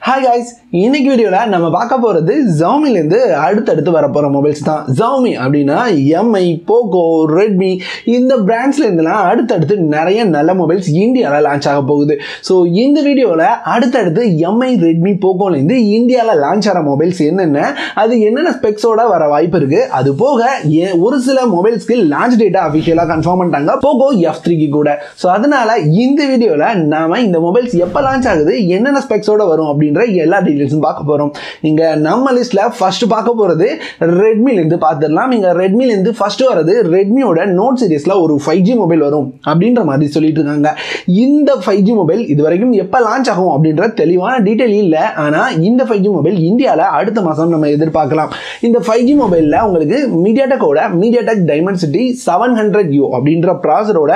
hi guys இன்னைக்கு வீடியோவில் நம்ம பார்க்க போகிறது ஜவுமிலேருந்து அடுத்தடுத்து வரப்போகிற மொபைல்ஸ் தான் ஜவுமி அப்படின்னா எம்ஐ போகோ ரெட்மி இந்த பிராண்ட்ஸ்லேருந்துலாம் அடுத்தடுத்து நிறைய நல்ல மொபைல்ஸ் இந்தியாவில் லான்ச் ஆக போகுது ஸோ இந்த வீடியோவில் அடுத்தடுத்து எம்ஐ ரெட்மி போகோலேருந்து இந்தியாவில் லான்ச் ஆகிற மொபைல்ஸ் என்னென்ன அது என்னென்ன ஸ்பெக்ஸோட வர வாய்ப்பு இருக்குது அது போக ஏ- ஒரு சில மொபைல்ஸ்க்கு லான்ச் டேட்டா அஃபிஷியலாக கன்ஃபார்ம் பண்ணிட்டாங்க போகோ எஃப் த்ரீக்கு கூட ஸோ அதனால இந்த வீடியோவில் நாம இந்த மொபைல்ஸ் எப்போ லான்ச் ஆகுது என்னென்ன ஸ்பெக்ஸோட வரும் அப்படின்ற எல்லா டீட்டெயில்ஸும் பார்க்க போகிறோம் இங்கே நம்ம லிஸ்ட்டில் ஃபர்ஸ்ட் பார்க்க போகிறது ரெட்மிலேருந்து பார்த்துடலாம் இங்கே ரெட்மிலேருந்து ஃபர்ஸ்ட் வரது ரெட்மியோட நோட் சீரிஸில் ஒரு ஃபைவ் ஜி மொபைல் வரும் அப்படின்ற மாதிரி சொல்லிட்டு இருக்காங்க இந்த ஃபைவ் ஜி மொபைல் இது வரைக்கும் எப்போ லான்ச் ஆகும் அப்படின்ற தெளிவான டீட்டெயில் இல்லை ஆனால் இந்த ஃபைவ் ஜி மொபைல் இந்தியாவில் அடுத்த மாதம் நம்ம எதிர்பார்க்கலாம் இந்த ஃபைவ் ஜி மொபைலில் உங்களுக்கு மீடியாடெக்கோட MediaTek Dimensity seven hundred U அப்படின்ற ப்ராசரோட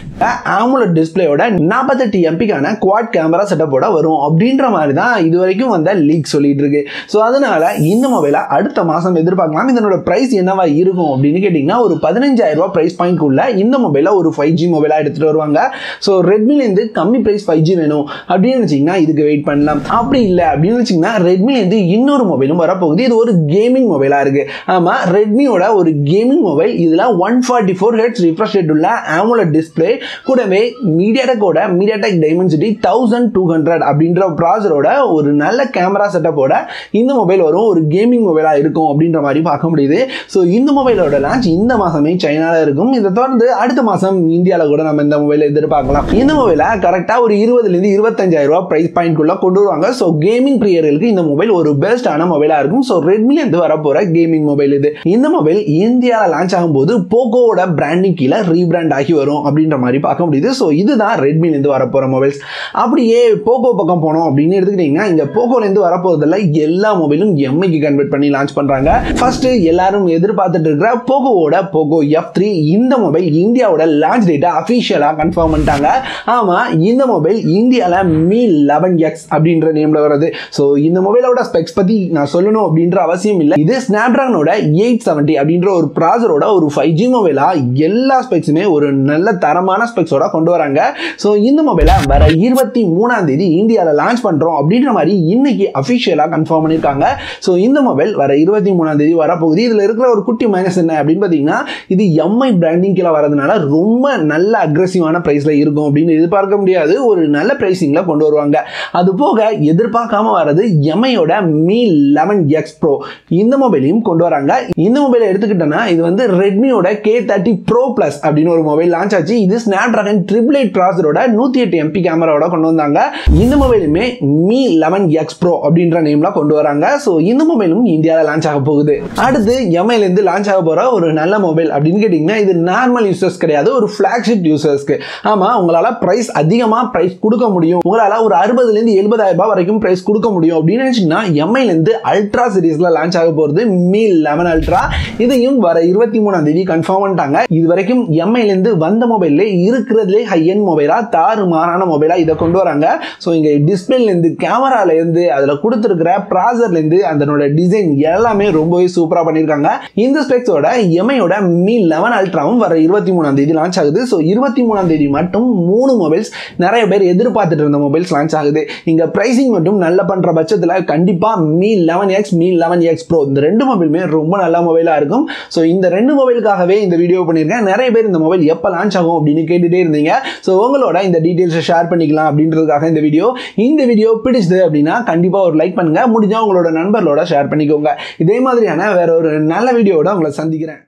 ஆமுலட் டிஸ்பிளேயோட நாற்பத்தெட்டு எம்பிக்கான குவாட் கேமரா செட்டப்போட வரும் அப்படின்ற மாதிரி தான் இது வரைக்கும் வந்த லீக் சொல்லிட்டு இருக்கு ஸோ அதனால இந்த மொபைலை அடுத்த மாதம் எதிர்பார்க்கலாம் இதனோட ப்ரைஸ் என்னவா இருக்கும் அப்படின்னு கேட்டிங்கன்னா ஒரு பதினஞ்சாயிரம் ரூபாய் ப்ரைஸ் பாயிண்ட்குள்ள இந்த மொபைலை ஒரு ஃபைவ் ஜி மொபைலாக எடுத்துகிட்டு வருவாங்க ஸோ ரெட்மிலேருந்து கம்மி ப்ரைஸ் ஃபைவ் ஜி வேணும் அப்படின்னு நினச்சிங்கன்னா இதுக்கு வெயிட் பண்ணலாம் அப்படி இல்லை அப்படின்னு வச்சிங்கன்னா ரெட்மிலேருந்து இன்னொரு மொபைலும் வரப்போகுது இது ஒரு கேமிங் மொபைலாக இருக்குது ஆமாம் ரெட்மியோட ஒரு கேமிங் மொபைல் இதில் one forty four hertz refresh rate உள்ள ஆமுலட் டிஸ்பிளே கூடவே மீடியாடெக்கோட MediaTek Dimensity thousand two hundred அப்படின்ற ப்ராசரோட ஒரு நல்ல கேமரா செட்டப்போட இந்த மொபைல் வரும் ஒரு கேமிங் மொபைலாக இருக்கும் அப்படின்ற மாதிரி பார்க்க முடியுது ஸோ இந்த மொபைலோட லான்ச் இந்த மாதமே சைனாவில் இருக்கும் இதை தொடர்ந்து அடுத்த மாதம் இந்தியாவில் கூட நம்ம இந்த மொபைலை எதிர்பார்க்கலாம் இந்த மொபைலை கரெக்டாக ஒரு இருபதுலேருந்து இருபத்தஞ்சாயிரம் ரூபாய் ப்ரைஸ் பாயிண்ட்குள்ளே கொண்டு வருவாங்க ஸோ கேமிங் பிரியர்களுக்கு இந்த மொபைல் ஒரு பெஸ்ட்டான மொபைலாக இருக்கும் ஸோ ரெட்மிலேருந்து வரப்போகிற கேமிங் மொபைல் இது இந்த மொபைல் இந்தியாவில் லான்ச் ஆகும்போது போகோவோட பிராண்டிங் கீழே ரீபிராண்ட் ஆகி வரும் அப்படின்ற மாதிரி பார்க்க முடியுது ஸோ இதுதான் ரெட்மிலேருந்து வரப்போகிற மொபைல்ஸ் அப்படியே போகோ பக்கம் போனோம் அப்படின்னு எடுத்துக்கிட்டிங்கன்னா இங்கே போகோலேருந்து வரப்போகிறதுல எல்லா மொபைலும் எம்ஐக்கு கன்வெர்ட் பண்ணி லான்ச் பண்ணுறாங்க ஃபர்ஸ்ட் எல்லாரும் எதிர்பார்த்துட்டு இருக்கிற போகோவோட போகோ எஃப் த்ரீ இந்த மொபைல் இந்தியாவோட லான்ச் டேட்டை அஃபிஷியலாக கன்ஃபார்ம் பண்ணிட்டாங்க ஆமாம் இந்த மொபைல் இந்தியாவில் மீ லெவன் எக்ஸ் அப்படின்ற நேமில் வருது ஸோ இந்த மொபைலோட ஸ்பெக்ஸ் பற்றி நான் சொல்லணும் அப்படின்ற அவசியம் இல்லை இது ஸ்னாப்ட்ராகனோட எயிட் செவன்ட்டி அப்படின்ற ஒரு ப்ராசரோட ஒரு ஃபைவ் ஜி மொபைலாக எல்லா ஸ்பெக்ஸுமே ஒரு நல்ல தரமான ஸ்பெக்ஸோட கொண்டு வராங்க ஸோ இந்த மொபைலை வர இருபத்தி மூணாம் தேதி இந்தியாவில் லான்ச் பண்ணுறோம் அப்படின்ற மாதிரி இன்னைக்கு அஃபிஷியலாக கன்ஃபார்ம் பண்ணியிருக்காங்க ஸோ இந்த மொபைல் வர இருபத்தி மூணாம் தேதி வரப்போகுது இதில் இருக்கிற ஒரு குட்டி மைனஸ் என்ன அப்படின்னு பார்த்தீங்கன்னா இது எம்ஐ பிராண்டிங் கீழே வரதுனால ரொம்ப நல்ல அக்ரெசிவான ப்ரைஸில் இருக்கும் அப்படின்னு எதிர்பார்க்க முடியாது ஒரு நல்ல ப்ரைஸிங்கில் கொண்டு வருவாங்க அது போக எதிர்பார்க்காம வர்றது எம்ஐயோட மீ லெவன் எக்ஸ் ப்ரோ இந்த மொபைலையும் கொண்டு வராங்க இந்த மொபைலை எடுத்துக்கிட்டோன்னா இது வந்து ரெட்மியோட கே தேர்ட்டி ப்ரோ ப்ளஸ் அப்படின்னு ஒரு மொபைல் லான்ச் ஆச்சு இது ஸ்னாப் ட்ராகன் ட்ரிபிள் எயிட் ப்ராசரோட நூற்றி எட்டு எம்பி கேமராவோட கொண்டு வந்தாங்க இந்த மொபைலுமே மீ லெவன் எக்ஸ் ப்ரோ அப்படின்ற நேம்ல கொண்டு வராங்க ஸோ இந்த மொபைலும் இந்தியாவில் லான்ச் ஆக போகுது அடுத்து எம்ஐலேருந்து லான்ச் ஆக போகிற ஒரு நல்ல மொபைல் அப்படின்னு கேட்டிங்கன்னா இது நார்மல் யூசர்ஸ் கிடையாது ஒரு ஃப்ளாக்ஷிப் யூசர்ஸ்க்கு ஆமாம் உங்களால் ப்ரைஸ் அதிகமாக ப்ரைஸ் கொடுக்க முடியும் உங்களால் ஒரு அறுபதுலேருந்து எழுபதாயிரம் ரூபாய் வரைக்கும் ப்ரைஸ் கொடுக்க முடியும் அப்படின்னு நினச்சிங்கன்னா எம்ஐலேருந்து அல்ட்ரா சீரீஸில் லான்ச் ஆக போகிறது மீ லெவன் அல்ட்ரா இதையும் வர இருபத்தி மூணாம் தேதி கன்ஃபார்ம் பண்ணிட்டாங்க இது வரைக்கும் எம்ஐலேருந்து வந்த மொபைல்லே இருக்கிறதுலே ஹை என் மொபைலாக தாறு மாறான மொபைலாக இதை கொண்டு வராங்க ஸோ இங்கே டிஸ்பிளேலேருந்து கேமராலேருந்து அதில் கொடுத்துருக்கிற ப்ராசர்லேருந்து அதனோட டிசைன் எல்லாமே ரொம்பவே சூப்பராக பண்ணியிருக்காங்க இந்த ஸ்பெக்ஸோட எம்ஐயோட மீ லெவன் அல்ட்ராவும் வர இருபத்தி மூணாம் தேதி லான்ச் ஆகுது ஸோ இருபத்தி மூணாம் தேதி மட்டும் மூணு மொபைல்ஸ் நிறைய பேர் எதிர்பார்த்துட்டு இருந்த மொபைல்ஸ் லான்ச் ஆகுது இங்கே ப்ரைசிங் மட்டும் நல்ல பண்ணுற பட்சத்தில் கண்டிப்பாக Mi eleven X Mi eleven X pro இந்த ரெண்டு மொபைலுமே ரொம்ப நல்ல மொபைலாக இருக்கும் ஸோ இந்த ரெண்டு மொபைலுக்காகவே இந்த வீடியோ பண்ணியிருக்கேன் நிறைய பேர் இந்த மொபைல் எப்போ லான்ச் ஆகும் அப்படின்னு கேட்டுட்டே இருந்தீங்க ஸோ உங்களோட இந்த டீட்டெயில்ஸை ஷேர் பண்ணிக்கலாம் அப்படின்றதுக்காக இந்த வீடியோ இந்த வீடியோ பிடிச்சது அப்படின்னா கண்டிப்பாக ஒரு லைக் பண்ணுங்க முடிஞ்சா உங்களோட நண்பர்களோட ஷேர் பண்ணிக்கோங்க இதே மாதிரியான வேற ஒரு நல்ல வீடியோவோட உங்களை சந்திக்கிறேன்